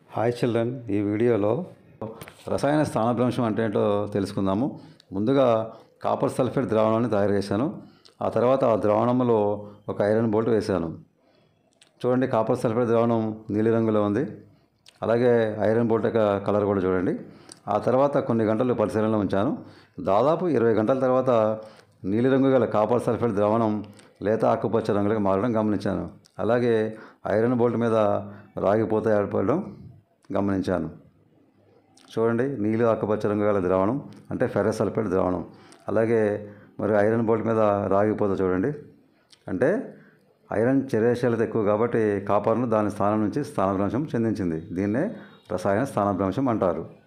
hi children ఈ వీడియోలో రసాయన స్థానభ్రంశం అంటే ఏంటో తెలుసుకుందాము ముందుగా కాపర్ సల్ఫేట్ ద్రావణాన్ని తయారు చేశాను ఆ తర్వాత ఆ ద్రావణంలో ఒక ఐరన్ బోల్ట్ వేశాను చూడండి కాపర్ సల్ఫేట్ ద్రావణం నీలిరంగులో ఉంది అలాగే ఐరన్ బోల్ట్ యొక్క కలర్ కూడా చూడండి ఆ తర్వాత కొన్ని గంటలు పరిశీలనలో ఉంచాను దాదాపు ఇరవై గంటల తర్వాత నీలిరంగు గల కాపర్ సల్ఫేట్ ద్రావణం లేత ఆకుపచ్చ రంగులకు మారడం గమనించాను అలాగే ఐరన్ బోల్ట్ మీద రాగిపోత ఏర్పడడం గమనించాను చూడండి నీలి ఆకుపచ్చ రంగు గల ద్రావణం అంటే ఫెరస్ సల్ఫేట్ ద్రావణం అలాగే మరి ఐరన్ బోల్ట్ మీద రాగిపోత చూడండి అంటే ఐరన్ చర్యశీలత ఎక్కువ కాబట్టి కాపర్ను దాని స్థానం నుంచి స్థానభ్రంశం చెందించింది దీన్నే రసాయన స్థానభ్రంశం అంటారు